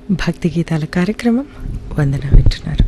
భక్తి గీతాల కార్యక్రమం వందన వింటున్నారు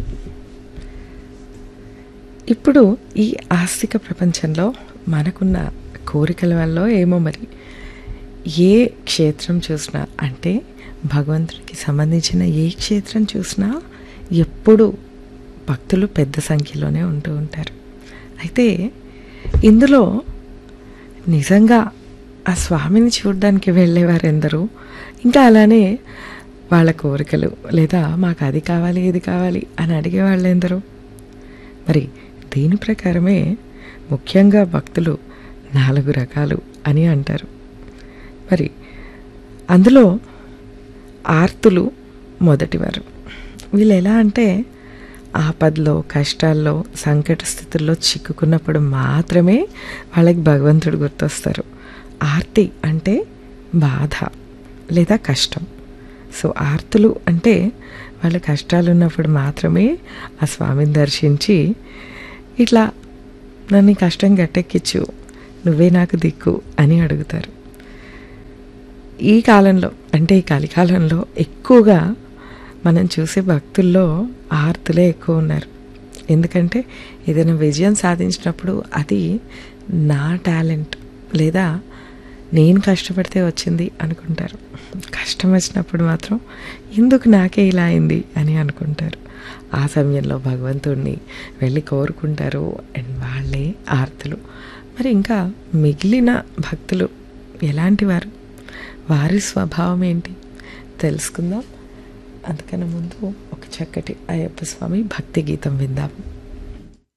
ఇప్పుడు ఈ ఆస్తిక ప్రపంచంలో మనకున్న కోరికల వల్ల ఏమో మరి ఏ క్షేత్రం చూసినా అంటే భగవంతుడికి సంబంధించిన ఏ క్షేత్రం చూసినా ఎప్పుడు భక్తులు పెద్ద సంఖ్యలోనే ఉంటూ ఉంటారు అయితే ఇందులో నిజంగా ఆ స్వామిని చూడడానికి వెళ్ళేవారు ఎందరో ఇంకా అలానే వాళ్ళ కోరికలు లేదా మాకు అది కావాలి ఇది కావాలి అని అడిగే వాళ్ళు ఎందరో మరి దీని ప్రకారమే ముఖ్యంగా భక్తులు నాలుగు రకాలు అని అంటారు మరి అందులో ఆర్తులు మొదటివారు వీళ్ళు ఎలా అంటే ఆపదలో కష్టాల్లో సంకట స్థితుల్లో చిక్కుకున్నప్పుడు మాత్రమే వాళ్ళకి భగవంతుడు గుర్తొస్తారు ఆర్తి అంటే బాధ లేదా కష్టం సో ఆర్తులు అంటే వాళ్ళ కష్టాలు ఉన్నప్పుడు మాత్రమే ఆ స్వామిని దర్శించి ఇట్లా నన్ను ఈ కష్టం గట్టెక్కిచ్చు నువ్వే నాకు దిక్కు అని అడుగుతారు ఈ కాలంలో అంటే ఈ కలికాలంలో ఎక్కువగా మనం చూసే భక్తుల్లో ఆర్తులే ఎక్కువ ఉన్నారు ఎందుకంటే ఏదైనా విజయం సాధించినప్పుడు అది నా టాలెంట్ లేదా నేను కష్టపడితే వచ్చింది అనుకుంటారు కష్టం వచ్చినప్పుడు మాత్రం ఎందుకు నాకే ఇలా అయింది అని అనుకుంటారు ఆ సమయంలో భగవంతుడిని వెళ్ళి కోరుకుంటారు అండ్ వాళ్ళే ఆర్తులు మరి ఇంకా మిగిలిన భక్తులు ఎలాంటి వారు వారి స్వభావం ఏంటి తెలుసుకుందాం అందుకని ముందు ఒక చక్కటి అయ్యప్ప స్వామి భక్తి గీతం విందాం